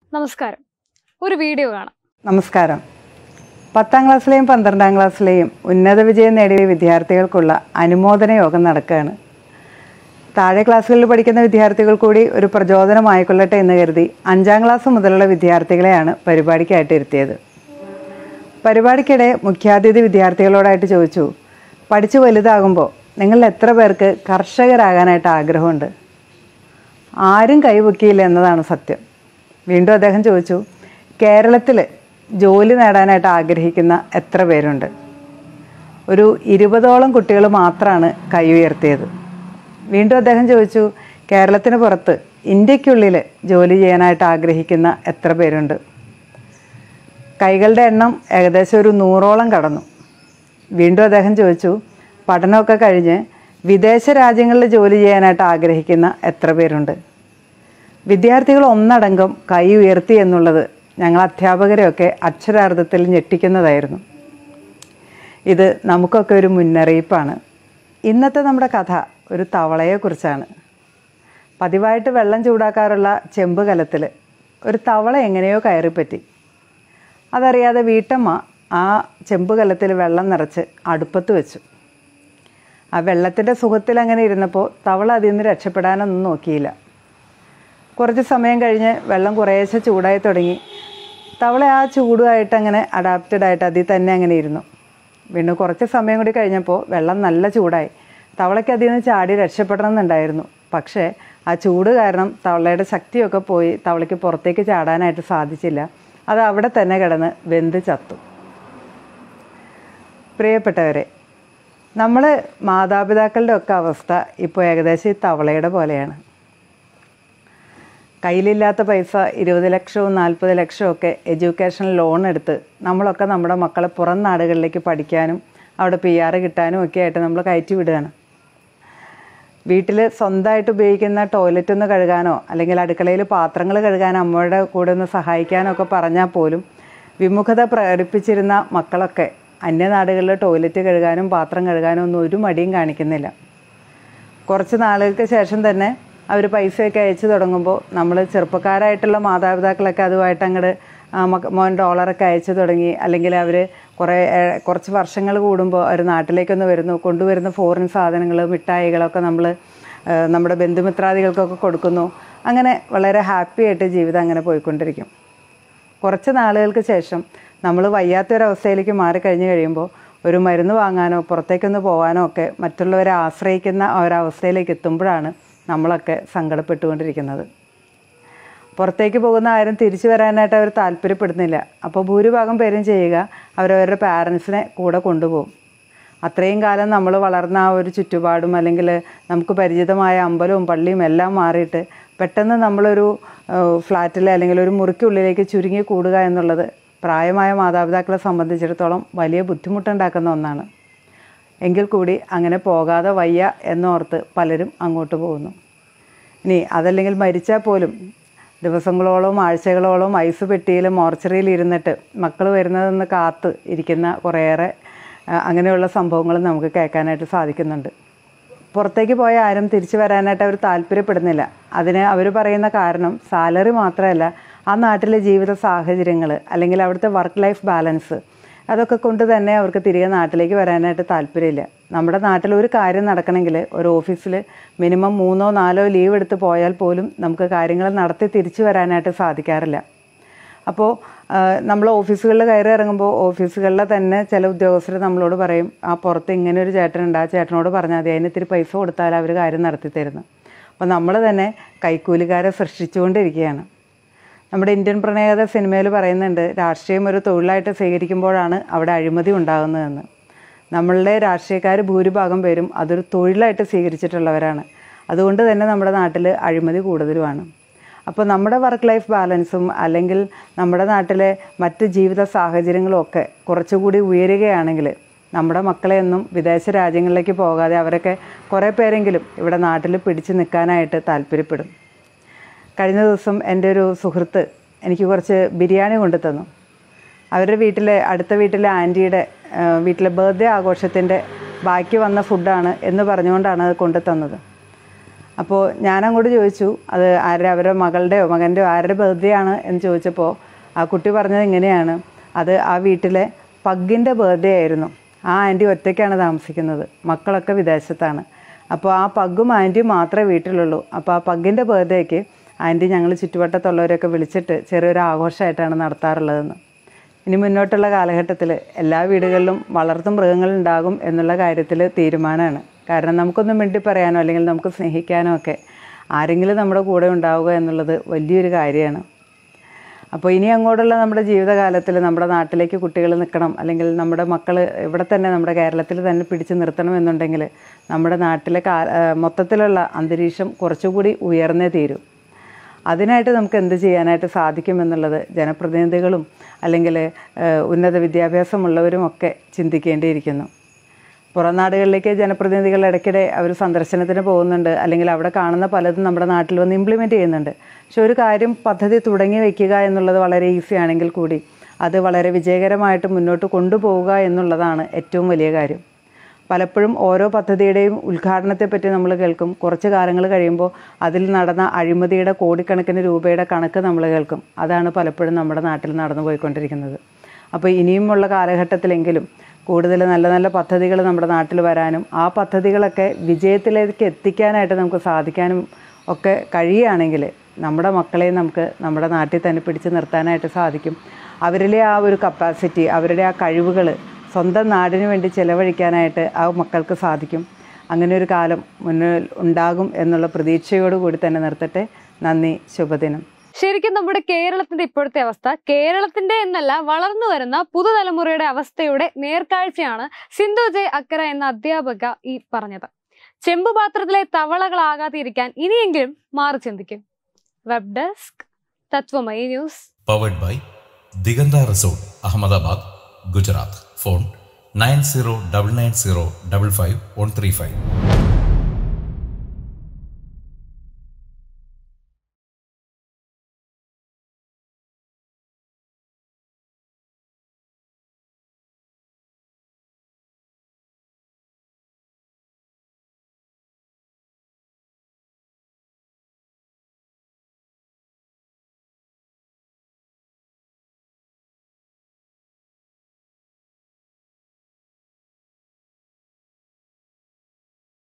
നമസ്കാരം ഒരു വീഡിയോ കാണാം നമസ്കാരം പത്താം ക്ലാസ്സിലെയും പന്ത്രണ്ടാം ക്ലാസ്സിലെയും ഉന്നത വിജയം നേടിയ വിദ്യാർത്ഥികൾക്കുള്ള അനുമോദന യോഗം നടക്കുകയാണ് താഴെ ക്ലാസ്സുകളിൽ പഠിക്കുന്ന വിദ്യാർത്ഥികൾ കൂടി ഒരു പ്രചോദനമായിക്കൊള്ളട്ടെ എന്ന് കരുതി അഞ്ചാം ക്ലാസ് മുതലുള്ള വിദ്യാർത്ഥികളെയാണ് പരിപാടിക്കായിട്ട് ഇരുത്തിയത് പരിപാടിക്കിടെ മുഖ്യാതിഥി വിദ്യാർത്ഥികളോടായിട്ട് ചോദിച്ചു പഠിച്ചു വലുതാകുമ്പോൾ നിങ്ങൾ എത്ര പേർക്ക് കർഷകരാകാനായിട്ട് ആഗ്രഹമുണ്ട് ആരും കൈവക്കിയില്ല എന്നതാണ് സത്യം വീണ്ടും അദ്ദേഹം ചോദിച്ചു കേരളത്തിൽ ജോലി നേടാനായിട്ട് ആഗ്രഹിക്കുന്ന എത്ര പേരുണ്ട് ഒരു ഇരുപതോളം കുട്ടികൾ മാത്രമാണ് കൈ ഉയർത്തിയത് വീണ്ടും അദ്ദേഹം ചോദിച്ചു കേരളത്തിന് പുറത്ത് ഇന്ത്യക്കുള്ളിൽ ജോലി ചെയ്യാനായിട്ട് ആഗ്രഹിക്കുന്ന എത്ര പേരുണ്ട് കൈകളുടെ എണ്ണം ഏകദേശം ഒരു നൂറോളം കടന്നു വീണ്ടും അദ്ദേഹം ചോദിച്ചു പഠനമൊക്കെ കഴിഞ്ഞ് വിദേശ രാജ്യങ്ങളിൽ ജോലി ചെയ്യാനായിട്ട് ആഗ്രഹിക്കുന്ന എത്ര പേരുണ്ട് വിദ്യാർത്ഥികൾ ഒന്നടങ്കം കൈ ഉയർത്തി എന്നുള്ളത് ഞങ്ങൾ അധ്യാപകരെയൊക്കെ അക്ഷരാർത്ഥത്തിൽ ഞെട്ടിക്കുന്നതായിരുന്നു ഇത് നമുക്കൊക്കെ ഒരു മുന്നറിയിപ്പാണ് ഇന്നത്തെ നമ്മുടെ കഥ ഒരു തവളയെക്കുറിച്ചാണ് പതിവായിട്ട് വെള്ളം ചൂടാക്കാറുള്ള ചെമ്പ് കലത്തിൽ ഒരു തവള എങ്ങനെയോ കയറിപ്പറ്റി അതറിയാതെ വീട്ടമ്മ ആ ചെമ്പ് കലത്തിൽ വെള്ളം നിറച്ച് അടുപ്പത്ത് വെച്ചു ആ വെള്ളത്തിൻ്റെ സുഖത്തിൽ അങ്ങനെ ഇരുന്നപ്പോൾ തവള അതിൽ നിന്ന് രക്ഷപ്പെടാനൊന്നും നോക്കിയില്ല കുറച്ച് സമയം കഴിഞ്ഞ് വെള്ളം കുറേശ്ശെ ചൂടായി തുടങ്ങി തവള ആ ചൂടുമായിട്ട് അങ്ങനെ അഡാപ്റ്റഡ് ആയിട്ട് അതിൽ തന്നെ അങ്ങനെ ഇരുന്നു വീണ്ടും കുറച്ച് സമയം കൂടി കഴിഞ്ഞപ്പോൾ വെള്ളം നല്ല ചൂടായി തവളയ്ക്ക് അതിൽ നിന്ന് ചാടി രക്ഷപ്പെടണം എന്നുണ്ടായിരുന്നു പക്ഷേ ആ ചൂട് കാരണം തവളയുടെ ശക്തിയൊക്കെ പോയി തവളയ്ക്ക് പുറത്തേക്ക് ചാടാനായിട്ട് സാധിച്ചില്ല അത് അവിടെ തന്നെ കിടന്ന് വെന്ത് ചത്തു പ്രിയപ്പെട്ടവരെ നമ്മൾ മാതാപിതാക്കളുടെ ഒക്കെ അവസ്ഥ ഇപ്പോൾ ഏകദേശം ഈ തവളയുടെ പോലെയാണ് കയ്യിലില്ലാത്ത പൈസ ഇരുപത് ലക്ഷവും നാൽപ്പത് ലക്ഷവും ഒക്കെ എഡ്യൂക്കേഷൻ ലോൺ എടുത്ത് നമ്മളൊക്കെ നമ്മുടെ മക്കളെ പുറം നാടുകളിലേക്ക് പഠിക്കാനും അവിടെ പി ആർ കിട്ടാനും ഒക്കെ ആയിട്ട് നമ്മൾ കയറ്റി വിടുകയാണ് വീട്ടിൽ സ്വന്തമായിട്ട് ഉപയോഗിക്കുന്ന ടോയ്ലറ്റ് ഒന്ന് കഴുകാനോ അല്ലെങ്കിൽ അടുക്കളയിൽ പാത്രങ്ങൾ കഴുകാൻ അമ്മയുടെ കൂടെ ഒന്ന് സഹായിക്കാനോ ഒക്കെ പറഞ്ഞാൽ പോലും വിമുഖത പ്രകടിപ്പിച്ചിരുന്ന മക്കളൊക്കെ അന്യനാടുകളിൽ ടോയ്ലറ്റ് കഴുകാനും പാത്രം കഴുകാനും ഒന്നും ഒരു മടിയും കാണിക്കുന്നില്ല കുറച്ച് നാളുകൾക്ക് ശേഷം തന്നെ അവർ പൈസയൊക്കെ അയച്ചു തുടങ്ങുമ്പോൾ നമ്മൾ ചെറുപ്പക്കാരായിട്ടുള്ള മാതാപിതാക്കളൊക്കെ അതുമായിട്ട് അങ്ങോട്ട് മോൻ ഡോളറൊക്കെ അയച്ചു തുടങ്ങി അല്ലെങ്കിൽ അവർ കുറേ ഏഹ്, കുറച്ച് വർഷങ്ങൾ കൂടുമ്പോൾ അവർ നാട്ടിലേക്കൊന്ന് വരുന്നു കൊണ്ടുവരുന്ന ഫോറിൻ സാധനങ്ങൾ മിഠായികളൊക്കെ നമ്മൾ ഏഹ്, നമ്മുടെ ബന്ധുമിത്രാദികൾക്കൊക്കെ കൊടുക്കുന്നു അങ്ങനെ വളരെ ഹാപ്പി ആയിട്ട് ജീവിതം അങ്ങനെ പോയിക്കൊണ്ടിരിക്കും കുറച്ച് നാളുകൾക്ക് ശേഷം നമ്മൾ വയ്യാത്തൊരവസ്ഥയിലേക്ക് മാറിക്കഴിഞ്ഞ് കഴിയുമ്പോൾ ഒരു മരുന്ന് വാങ്ങാനോ പുറത്തേക്കൊന്ന് പോകാനോ ഒക്കെ മറ്റുള്ളവരെ ആശ്രയിക്കുന്ന ആ ഒരവസ്ഥയിലേക്ക് എത്തുമ്പോഴാണ് നമ്മളൊക്കെ സങ്കടപ്പെട്ടുകൊണ്ടിരിക്കുന്നത് പുറത്തേക്ക് പോകുന്ന ആരും തിരിച്ചു വരാനായിട്ട് അവർ താല്പര്യപ്പെടുന്നില്ല അപ്പോൾ ഭൂരിഭാഗം പേരും ചെയ്യുക അവരവരുടെ പാരൻസിനെ കൂടെ കൊണ്ടുപോകും അത്രയും കാലം നമ്മൾ വളർന്ന ആ ഒരു ചുറ്റുപാടും അല്ലെങ്കിൽ നമുക്ക് പരിചിതമായ അമ്പലവും പള്ളിയും എല്ലാം മാറിയിട്ട് പെട്ടെന്ന് നമ്മളൊരു ഫ്ലാറ്റിൽ അല്ലെങ്കിൽ ഒരു മുറിക്കുള്ളിലേക്ക് ചുരുങ്ങി കൂടുക എന്നുള്ളത് പ്രായമായ മാതാപിതാക്കളെ സംബന്ധിച്ചിടത്തോളം വലിയ ബുദ്ധിമുട്ടുണ്ടാക്കുന്ന ഒന്നാണ് എങ്കിൽ കൂടി അങ്ങനെ പോകാതെ വയ്യ എന്നോർത്ത് പലരും അങ്ങോട്ട് പോകുന്നു ഇനി അതല്ലെങ്കിൽ മരിച്ചാൽ പോലും ദിവസങ്ങളോളം ആഴ്ചകളോളം ഐസ് പെട്ടിയിൽ മോർച്ചറിയിൽ ഇരുന്നിട്ട് മക്കൾ വരുന്നതെന്ന് കാത്ത് ഇരിക്കുന്ന കുറേയേറെ ആ, അങ്ങനെയുള്ള സംഭവങ്ങൾ നമുക്ക് കേൾക്കാനായിട്ട് സാധിക്കുന്നുണ്ട് പുറത്തേക്ക് പോയ ആരും തിരിച്ചു വരാനായിട്ട് അവർ താല്പര്യപ്പെടുന്നില്ല അതിന് അവർ പറയുന്ന കാരണം സാലറി മാത്രമല്ല ആ നാട്ടിലെ ജീവിത സാഹചര്യങ്ങൾ അല്ലെങ്കിൽ അവിടുത്തെ വർക്ക് ലൈഫ് ബാലൻസ് അതൊക്കെ കൊണ്ട് തന്നെ അവർക്ക് തിരികെ നാട്ടിലേക്ക് വരാനായിട്ട് താല്പര്യമില്ല നമ്മുടെ നാട്ടിൽ ഒരു കാര്യം നടക്കണമെങ്കിൽ ഒരു ഓഫീസിൽ മിനിമം മൂന്നോ നാലോ ലീവ് എടുത്ത് പോയാൽ പോലും നമുക്ക് കാര്യങ്ങൾ നടത്തി തിരിച്ചു വരാനായിട്ട് സാധിക്കാറില്ല അപ്പോൾ നമ്മൾ ഓഫീസുകളിൽ കയറി ഇറങ്ങുമ്പോൾ ഓഫീസുകളിലെ തന്നെ ചില ഉദ്യോഗസ്ഥർ നമ്മളോട് പറയും ആ പുറത്ത് ഇങ്ങനെ ഒരു ചേട്ടനുണ്ട് ആ ചേട്ടനോട് പറഞ്ഞാൽ മതി അതിന് ഇത്തിരി പൈസ കൊടുത്താൽ അവർ കാര്യം നടത്തി തരുന്നു അപ്പോൾ നമ്മൾ തന്നെ കൈക്കൂലിക്കാരെ സൃഷ്ടിച്ചുകൊണ്ടിരിക്കുകയാണ് നമ്മുടെ ഇന്ത്യൻ പ്രണയകഥ സിനിമയിൽ പറയുന്നുണ്ട് രാഷ്ട്രീയം ഒരു തൊഴിലായിട്ട് സ്വീകരിക്കുമ്പോഴാണ് അവിടെ അഴിമതി ഉണ്ടാകുന്നതെന്ന് നമ്മളുടെ രാഷ്ട്രീയക്കാർ ഭൂരിഭാഗം പേരും അതൊരു തൊഴിലായിട്ട് സ്വീകരിച്ചിട്ടുള്ളവരാണ് അതുകൊണ്ട് തന്നെ നമ്മുടെ നാട്ടിൽ അഴിമതി കൂടുതലുമാണ് അപ്പോൾ നമ്മുടെ വർക്ക് ലൈഫ് ബാലൻസും അല്ലെങ്കിൽ നമ്മുടെ നാട്ടിലെ മറ്റ് ജീവിത സാഹചര്യങ്ങളും ഒക്കെ കുറച്ചുകൂടി ഉയരുകയാണെങ്കിൽ നമ്മുടെ മക്കളെയൊന്നും വിദേശ രാജ്യങ്ങളിലേക്ക് പോകാതെ അവരൊക്കെ കുറേ പേരെങ്കിലും ഇവിടെ നാട്ടിൽ പിടിച്ചു നിൽക്കാനായിട്ട് താല്പര്യപ്പെടും കഴിഞ്ഞ ദിവസം എൻ്റെ ഒരു സുഹൃത്ത് എനിക്ക് കുറച്ച് ബിരിയാണി കൊണ്ടു തന്നു അവരുടെ വീട്ടിലെ അടുത്ത വീട്ടിലെ ആൻറ്റിയുടെ ആ, വീട്ടിലെ ബർത്ത്ഡേ ആഘോഷത്തിൻ്റെ ബാക്കി വന്ന ഫുഡാണ് എന്ന് പറഞ്ഞുകൊണ്ടാണ് അത് കൊണ്ടു തന്നത് അപ്പോൾ ഞാനങ്ങോട്ട് ചോദിച്ചു അത് ആരുടെ അവരുടെ മകളുടെയോ മകൻ്റെയോ ആരുടെ ബർത്ത്ഡേ ആണ് എന്ന് ചോദിച്ചപ്പോൾ ആ കുട്ടി പറഞ്ഞത് ഇങ്ങനെയാണ് അത് ആ വീട്ടിലെ പഗ്ഗിൻ്റെ ബർത്ത്ഡേ ആയിരുന്നു ആ ആൻറ്റി ഒറ്റയ്ക്കാണ് താമസിക്കുന്നത് മക്കളൊക്കെ വിദേശത്താണ് അപ്പോൾ ആ പഗ്ഗും ആൻറ്റിയും മാത്രമേ വീട്ടിലുള്ളൂ അപ്പോൾ ആ പഗ്ഗിൻ്റെ ബർത്ത്ഡേക്ക് ആൻറ്റി ഞങ്ങൾ ചുറ്റുവട്ടത്തുള്ളവരെയൊക്കെ വിളിച്ചിട്ട് ചെറിയൊരു ആഘോഷമായിട്ടാണ് നടത്താറുള്ളതെന്ന് ഇനി മുന്നോട്ടുള്ള കാലഘട്ടത്തിൽ എല്ലാ വീടുകളിലും വളർത്തു മൃഗങ്ങളുണ്ടാകും എന്നുള്ള കാര്യത്തിൽ തീരുമാനമാണ് കാരണം നമുക്കൊന്നും മിണ്ടി പറയാനോ അല്ലെങ്കിൽ നമുക്ക് സ്നേഹിക്കാനോ ഒക്കെ ആരെങ്കിലും നമ്മുടെ കൂടെ ഉണ്ടാവുക എന്നുള്ളത് വലിയൊരു കാര്യമാണ് അപ്പോൾ ഇനി അങ്ങോട്ടുള്ള നമ്മുടെ ജീവിതകാലത്തിൽ നമ്മുടെ നാട്ടിലേക്ക് കുട്ടികൾ നിൽക്കണം അല്ലെങ്കിൽ നമ്മുടെ മക്കൾ ഇവിടെ തന്നെ നമ്മുടെ കേരളത്തിൽ തന്നെ പിടിച്ചു നിർത്തണം എന്നുണ്ടെങ്കിൽ നമ്മുടെ നാട്ടിലെ കാ ആ, മൊത്തത്തിലുള്ള അന്തരീക്ഷം കുറച്ചുകൂടി ഉയർന്നേ തീരും അതിനായിട്ട് നമുക്ക് എന്ത് ചെയ്യാനായിട്ട് സാധിക്കുമെന്നുള്ളത് ജനപ്രതിനിധികളും അല്ലെങ്കിൽ ഏഹ്, ഉന്നത വിദ്യാഭ്യാസമുള്ളവരും ഒക്കെ ചിന്തിക്കേണ്ടിയിരിക്കുന്നു പുറം നാടുകളിലേക്ക് ജനപ്രതിനിധികൾ ഇടയ്ക്കിടെ അവർ സന്ദർശനത്തിന് പോകുന്നുണ്ട് അല്ലെങ്കിൽ അവിടെ കാണുന്ന പലതും നമ്മുടെ നാട്ടിൽ വന്ന് ഇംപ്ലിമെൻറ്റ് ചെയ്യുന്നുണ്ട് പക്ഷെ ഒരു കാര്യം പദ്ധതി തുടങ്ങി വയ്ക്കുക എന്നുള്ളത് വളരെ ഈസി ആണെങ്കിൽ കൂടി അത് വളരെ വിജയകരമായിട്ട് മുന്നോട്ട് കൊണ്ടുപോവുക എന്നുള്ളതാണ് ഏറ്റവും വലിയ കാര്യം പലപ്പോഴും ഓരോ പദ്ധതിയുടെയും ഉദ്ഘാടനത്തെപ്പറ്റി നമ്മൾ കേൾക്കും കുറച്ച് കാലങ്ങൾ കഴിയുമ്പോൾ അതിൽ നടന്ന അഴിമതിയുടെ കോടിക്കണക്കിന് രൂപയുടെ കണക്ക് നമ്മൾ കേൾക്കും അതാണ് പലപ്പോഴും നമ്മുടെ നാട്ടിൽ നടന്നു പോയിക്കൊണ്ടിരിക്കുന്നത് അപ്പോൾ ഇനിയുമുള്ള കാലഘട്ടത്തിലെങ്കിലും കൂടുതൽ നല്ല നല്ല പദ്ധതികൾ നമ്മുടെ നാട്ടിൽ വരാനും ആ പദ്ധതികളൊക്കെ വിജയത്തിലേക്ക് എത്തിക്കാനായിട്ട് നമുക്ക് സാധിക്കാനും ഒക്കെ കഴിയുകയാണെങ്കിൽ നമ്മുടെ മക്കളെ നമുക്ക് നമ്മുടെ നാട്ടിൽ തന്നെ പിടിച്ചു നിർത്താനായിട്ട് സാധിക്കും അവരിലെ ആ ഒരു കപ്പാസിറ്റി അവരുടെ ആ കഴിവുകൾ സ്വന്തം നാടിന് വേണ്ടി ചെലവഴിക്കാനായിട്ട് ആ മക്കൾക്ക് സാധിക്കും അങ്ങനെ ഒരു കാലം മുന്നിൽ ഉണ്ടാകും എന്നുള്ള പ്രതീക്ഷയോട് കൂടി തന്നെ നിർത്തട്ടെ നന്ദി ശുഭദിനം ശരിക്കും നമ്മുടെ കേരളത്തിന്റെ ഇപ്പോഴത്തെ അവസ്ഥ കേരളത്തിന്റെ എന്നല്ല വളർന്നു വരുന്ന പുതുതലമുറയുടെ അവസ്ഥയുടെ നേർക്കാഴ്ചയാണ് സിന്ധു ജയ് അക്കര എന്ന അധ്യാപക ഈ പറഞ്ഞത് ചെമ്പുപാത്രത്തിലെ തവളകളാകാതെ ഇരിക്കാൻ ഇനിയെങ്കിലും മാറി ചിന്തിക്കും web desk Tatwamayi news powered by Diganta resort Ahmedabad Gujarat phone nine zero double nine zero double five one three five